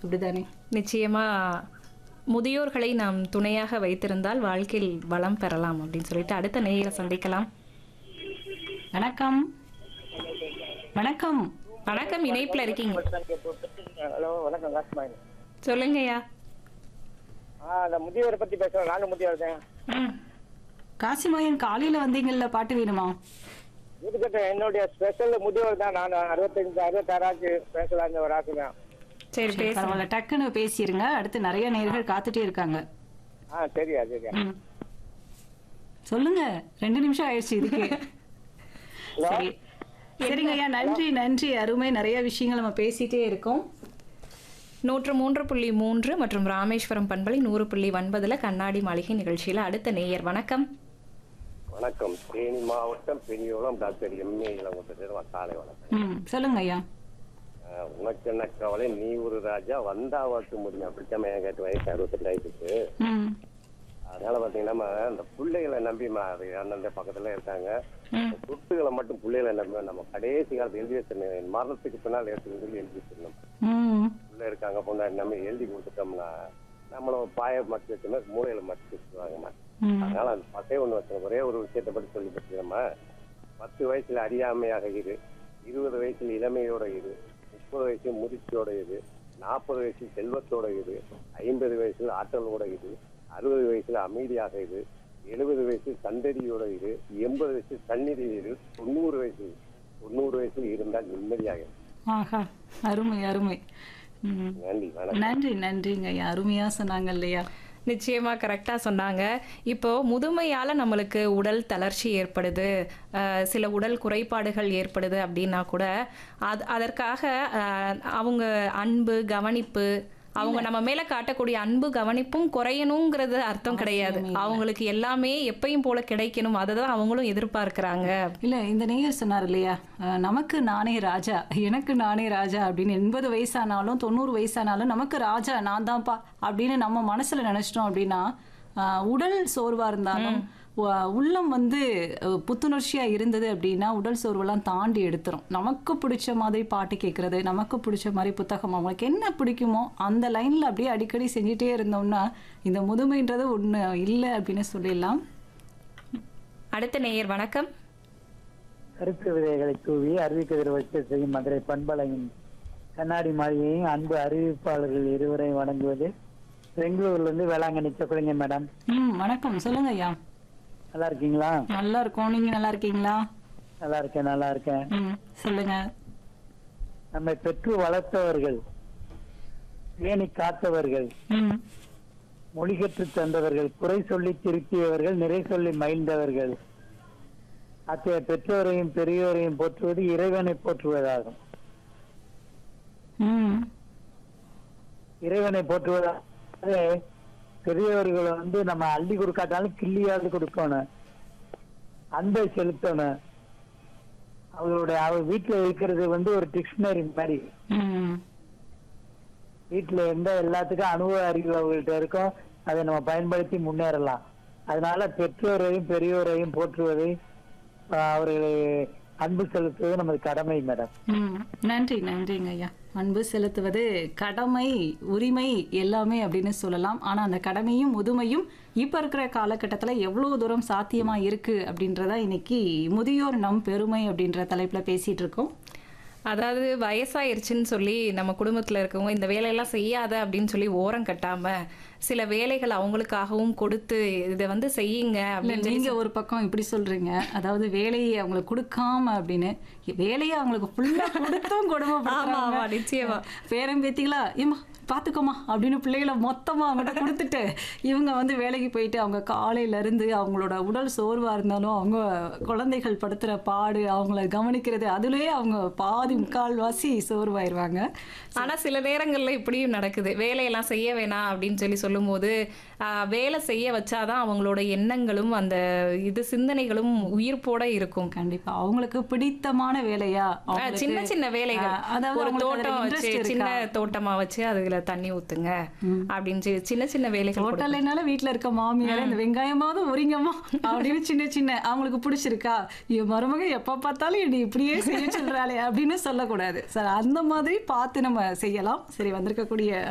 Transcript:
அப்படிதானே நிச்சயமா முதியோர்களை நாம் துணையாக வைத்திருந்தால் வாழ்க்கையில் வளம் பெறலாம் அப்படின்னு சொல்லிட்டு அடுத்த நேயரை சந்திக்கலாம் வணக்கம் வணக்கம் வணக்கம் இணைப்புல இருக்கீங்க ஹலோ வணக்கம் காசுமாயின் சொல்லுங்கய்யா ஆ அந்த முதியவரை பத்தி பேசுறேன் நானும் முதியவர் தான் ம் காசிமாயன் காலையில வந்தீங்கல்ல பாட்டு வேணுமா இதுக்கிட்ட என்னுடைய ஸ்பெஷல் முதியவர் தான் நான் அறுபத்தஞ்சு அறுபத்தாறாச்சு பேசலாம்னு ஒரு ஆசை தான் சரி பேச பரவாயில்ல டக்குன்னு பேசிருங்க அடுத்து நிறைய நேர்கள் காத்துட்டே இருக்காங்க ஆ சரியா சரியா ம். சொல்லுங்க ரெண்டு நிமிஷம் ஆயிடுச்சு இதுக்கு சரி சரிங்க ஐயா நன்றி நன்றி அருமை நிறைய விஷயங்கள் நம்ம பேசிட்டே இருக்கோம் நூற்று மூன்று புள்ளி மூன்று மற்றும் ராமேஸ்வரம் பண்பலை நூறு புள்ளி ஒன்பதுல கண்ணாடி மாளிகை நிகழ்ச்சியில அடுத்த நேயர் வணக்கம் வணக்கம் தேனி மாவட்டம் பெரியோளம் டாக்டர் எம்ஏ இளங்குட்டர் காலை வணக்கம் ம் சொல்லுங்க ஐயா அஹ், உனக்கு என்ன கவலை நீ ஒரு ராஜா வந்தா வாக்கு முடியும் அப்படித்தான் என் கேட்டு வயசு அறுபத்தெட்டு ஆயிடுச்சு ம் அதனால பாத்தீங்கன்னா நம்ம அந்த பிள்ளைகளை நம்பி மா- அது அண்ணன் பக்கத்துல இருக்காங்க சொத்துக்களை மட்டும் பிள்ளைகளை நம்பி நம்ம கடைசி காலத்து எழுதி வச்சிருந்தோம் என் மரணத்துக்கு பின்னால் எடுத்துன்னு சொல்லி எழுதி வச்சிருந்தோம் ம் பிள்ளை இருக்காங்க பொண்ணாடி நம்ம எழுதி கொடுத்துட்டோம்னா நம்மளும் பாய மட்டு வச்சோம்னா மூளையில மட்டு வச்சுருவாங்கம்மா ம் அதனால அந்த பசே ஒண்ணு வச்சு ஒரே ஒரு விஷயத்தை பற்றி சொல்லி பற்றினோமா பத்து வயசுல அறியாமையாக இரு இருபது வயசுல இளமையோட இரு முப்பது வயசு முதிர்ச்சியோட இரு நாற்பது வயசு செல்வத்தோட இரு ஐம்பது வயசுல ஆற்றலோட இரு அறுபது வயசுல அமைதியாக இரு எழுபது வயசு சந்ததியோட இரு எண்பது வயசு தண்ணீர் இரு தொண்ணூறு வயசு தொண்ணூறு வயசுல இருந்தால் நிம்மதியாக இரு. ஆஹா அருமை அருமை ம் நன்றி வணக்கம் நன்றி நன்றிங்க ஐயா அருமையா சொன்னாங்க இல்லையா நிச்சயமா கரெக்டா சொன்னாங்க இப்போ முதுமையால நம்மளுக்கு உடல் தளர்ச்சி ஏற்படுது அஹ், சில உடல் குறைபாடுகள் ஏற்படுது அப்படின்னா கூட அது அதற்காக அஹ், அவங்க அன்பு கவனிப்பு அவங்க நம்ம மேல காட்டக்கூடிய அன்பு கவனிப்பும் குறையணுங்கிறது அர்த்தம் கிடையாது அவங்களுக்கு எல்லாமே எப்பயும் போல கிடைக்கணும் அதை தான் அவங்களும் எதிர்பார்க்கறாங்க இல்ல இந்த நேயர் சொன்னார் இல்லையா அஹ், நமக்கு நானே ராஜா எனக்கு நானே ராஜா அப்படின்னு எண்பது வயசானாலும் தொண்ணூறு வயசானாலும் நமக்கு ராஜா நான் தான்ப்பா அப்படின்னு நம்ம மனசுல நினைச்சிட்டோம் அப்படின்னா அஹ், உடல் சோர்வா இருந்தாலும் உ- உள்ளம் வந்து அஹ், புத்துணர்ச்சியா இருந்தது அப்படின்னா உடல் சோர்வெல்லாம் தாண்டி எடுத்துரும் நமக்கு பிடிச்ச மாதிரி பாட்டு கேட்கறது நமக்கு பிடிச்ச மாதிரி புத்தகம் அவங்களுக்கு என்ன பிடிக்குமோ அந்த லைன்ல அப்படியே அடிக்கடி செஞ்சுட்டே இருந்தோம்னா இந்த முதுமைன்றது ஒண்ணு இல்லை அப்படின்னு சொல்லிடலாம் அடுத்த நேயர் வணக்கம் கருத்து விதைகளை தூவி அறிவிக்கதிர் வச்சு செய்யும் மதுரை பண்பலையும் கண்ணாடி மாளிகையும் அன்பு அறிவிப்பாளர்கள் இருவரையும் வழங்குவது பெங்களூர்ல இருந்து வேளாங்கண்ணி சொக்கலிங்க மேடம் ம் வணக்கம் சொல்லுங்க ஐயா நல்லா இருக்கீங்களா நல்லா இருக்கோம் நீங்க நல்லா இருக்கீங்களா நல்லா இருக்கேன் நல்லா இருக்கேன் ம் சொல்லுங்க நம்மை பெற்று வளர்த்தவர்கள் பேணி காத்தவர்கள் ம் மொழி கற்று தந்தவர்கள் குறை சொல்லி திருத்தியவர்கள் நிறை சொல்லி மகிழ்ந்தவர்கள் அத்தகைய பெற்றோரையும் பெரியோரையும் போற்றுவது இறைவனை போற்றுவதாகும் ம் இறைவனை போற்றுவதாக பெரியவர்களை வந்து நம்ம அள்ளி கொடுக்காட்டாலும் கிள்ளியாவது கொடுக்கணும் அன்பை செலுத்தணும் அவங்களுடைய அவர் வீட்டுல இருக்கிறது வந்து ஒரு டிக்ஷனரி மாதிரி ம் வீட்டுல எந்த எல்லாத்துக்கும் அனுபவ அறிவு அவங்கள்ட்ட இருக்கோ அதை நம்ம பயன்படுத்தி முன்னேறலாம் அதனால பெற்றோரையும் பெரியோரையும் போற்றுவதை ஆஹ், அவர்களை அன்பு செலுத்துவது நமது கடமை மேடம் ம் நன்றி நன்றிங்க ஐயா அன்பு செலுத்துவது கடமை உரிமை எல்லாமே அப்படின்னு சொல்லலாம் ஆனா அந்த கடமையும் முதுமையும் இப்ப இருக்கிற காலகட்டத்துல எவ்வளவு தூரம் சாத்தியமா இருக்கு அப்படின்றத இன்னைக்கு முதியோர் நம் பெருமை அப்படின்ற தலைப்புல பேசிட்டு இருக்கோம் அதாவது வயசாயிருச்சுன்னு சொல்லி நம்ம குடும்பத்தில் இருக்கவங்க இந்த வேலையெல்லாம் செய்யாத அப்படின்னு சொல்லி ஓரம் கட்டாம சில வேலைகள் அவங்களுக்காகவும் கொடுத்து இதை வந்து செய்யுங்க இல்ல அப்படின்னு சொல்லி நீங்க ஒரு பக்கம் இப்படி சொல்றீங்க அதாவது வேலையை அவங்களுக்கு கொடுக்காம அப்படின்னு வேலையை அவங்களுக்கு ஃபுல்லா கொடுத்தும் ஆமா, ஆமா, கொடுமை நிச்சயமா. பேரம் பேத்திகளா ஏமா பாத்துக்கோமா அப்படின்னு பிள்ளைகளை மொத்தமா அவங்ககிட்ட கொடுத்துட்டு இவங்க வந்து வேலைக்கு போயிட்டு அவங்க காலையில இருந்து அவங்களோட உடல் சோர்வா இருந்தாலும் அவங்க குழந்தைகள் படுத்துற பாடு அவங்கள கவனிக்கிறது அதுலயே அவங்க பாதி முக்கால் வாசி சோர்வாயிருவாங்க ஆனா சில நேரங்கள்ல இப்படியும் நடக்குது வேலையெல்லாம் செய்ய வேணாம் அப்படின்னு சொல்லி சொல்லும்போது ஆஹ், வேலை செய்ய வச்சாதான் அவங்களோட எண்ணங்களும் அந்த இது சிந்தனைகளும் உயிர்ப்போட இருக்கும் கண்டிப்பா அவங்களுக்கு பிடித்தமான வேலையா ஆஹ், அவங்களுக்கு- சின்ன சின்ன வேலைகள் ஆஹ், அதாவது ஒரு அவங்களுக்கு தோட்டம் அதுல வச்சு interest சின்ன இருக்கா? தோட்டமா வச்சு அதுல தண்ணி ஊத்துங்க அப்படின்னு சொல்லி சின்ன சின்ன வேலைகள் கொடுக்கணும். ஹோட்டல்னால வீட்ல இருக்க மாமியார் இந்த வெங்காயமாவது உரிங்கம்மா அப்படின்னு சின்ன சின்ன அவங்களுக்கு பிடிச்சிருக்கா என் மருமக எப்ப பார்த்தாலும் என்னை இப்படியே செய்ய சொல்றாளே அப்படின்னு சொல்லக்கூடாது சார் அந்த மாதிரி பார்த்து நம்ம செய்யலாம் சரி வந்திருக்கக்கூடிய